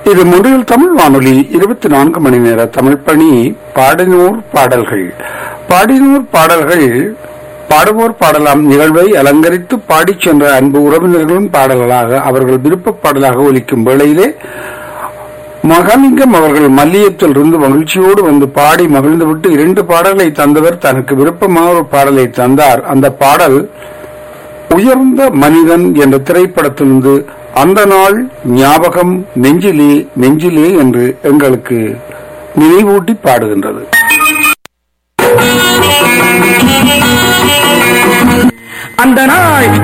இது முறையில் தமிழ் வானொலி இருபத்தி நான்கு மணி நேர தமிழ் பணி பாடினூர் பாடல்கள் பாடினூர் பாடல்கள் பாடுவோர் பாடலாம் நிகழ்வை அலங்கரித்து பாடிச் சென்ற அன்பு உறவினர்களின் பாடல்களாக அவர்கள் விருப்ப பாடலாக ஒலிக்கும் வேளையிலே மகாலிங்கம் அவர்கள் மல்லியத்தில் இருந்து மகிழ்ச்சியோடு வந்து பாடி மகிழ்ந்துவிட்டு இரண்டு பாடல்களை தந்தவர் தனக்கு விருப்பமான ஒரு பாடலை தந்தார் அந்த பாடல் உயர்ந்த மனிதன் என்ற திரைப்படத்திலிருந்து அந்த நாள் ஞாபகம் நெஞ்சிலே நெஞ்சிலே என்று எங்களுக்கு நினைவூட்டி பாடுகின்றது அந்த நாள்